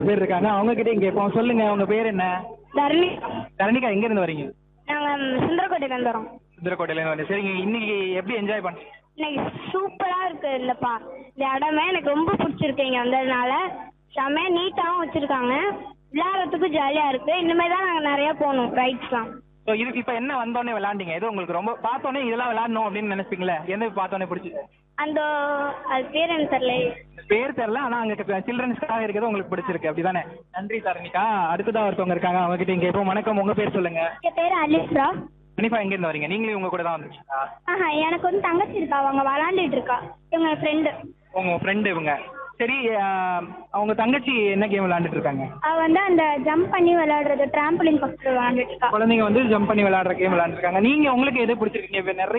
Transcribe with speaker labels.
Speaker 1: பேர் இருக்காங்க அவங்க கிட்டயும் கேட்போம் சொல்லுங்க உங்க பேர் என்ன
Speaker 2: தரணி
Speaker 1: தரணிகா எங்க இருந்து வரீங்க
Speaker 2: நாங்கள் சுந்தரக்கோட்டையிலேருந்து வரோம்
Speaker 1: சுந்தரக்கோட்டையில இருந்து வரீங்க சரிங்க இன்னைக்கு எப்படி என்ஜாய் பண்ணீங்க
Speaker 2: இன்னைக்கு சூப்பராக இருக்கு இல்லைப்பா இந்த இடமே எனக்கு ரொம்ப பிடிச்சிருக்கு இங்கே வந்ததுனால செம்மையாக நீட்டாகவும் வச்சுருக்காங்க விளையாடுறதுக்கும் ஜாலியாக இருக்கு இனிமேல் தான் நாங்கள் நிறையா போகணும் ரைட்ஸ்லாம்
Speaker 1: ஸோ இது இப்போ என்ன வந்தோடனே விளாண்டீங்க ஏதோ உங்களுக்கு ரொம்ப பார்த்தோன்னே இதெல்லாம் விளாடணும் அப்படின்னு நினைப்பீங்களே எந்த பார்த்தோன்னே பிடிச்சிது
Speaker 2: அந்த அது பேர் என்ன தெரியல
Speaker 1: பேர் தெரியல ஆனா அங்க சில்ட்ரன்ஸ்க்காக இருக்கிறது உங்களுக்கு பிடிச்சிருக்கு அப்படிதானே நன்றி தரணிகா அடுத்ததா ஒருத்தவங்க இருக்காங்க அவங்க கிட்ட கேட்போம் வணக்கம் உங்க பேர் சொல்லுங்க
Speaker 2: என் பேர் அலிஸ்ரா
Speaker 1: கனிப்பா எங்க இருந்து வரீங்க நீங்களே உங்க கூட தான் வந்துருக்கீங்களா
Speaker 2: ஆஹா எனக்கு வந்து தங்கச்சி இருக்கா அவங்க விளாண்டுட்டு இருக்கா இவங்க ஃப்ரெண்டு
Speaker 1: உங்க ஃப்ரெண்டு இவங்க சரி ஆஹ், அவங்க தங்கச்சி என்ன கேம் விளையாண்டுட்டு இருக்காங்க
Speaker 2: அவ வந்து அந்த ஜம்ப் பண்ணி விளையாடுறது டிராம்பலின் பக்கத்தில் விளையாண்டுட்டு இருக்கா
Speaker 1: குழந்தைங்க வந்து ஜம்ப் பண்ணி விளையாடுற கேம் விளையாண்டுருக்காங்க நீங்க உங்களுக்கு எது பிடிச்சிருக்கீங்க இப்ப நிறைய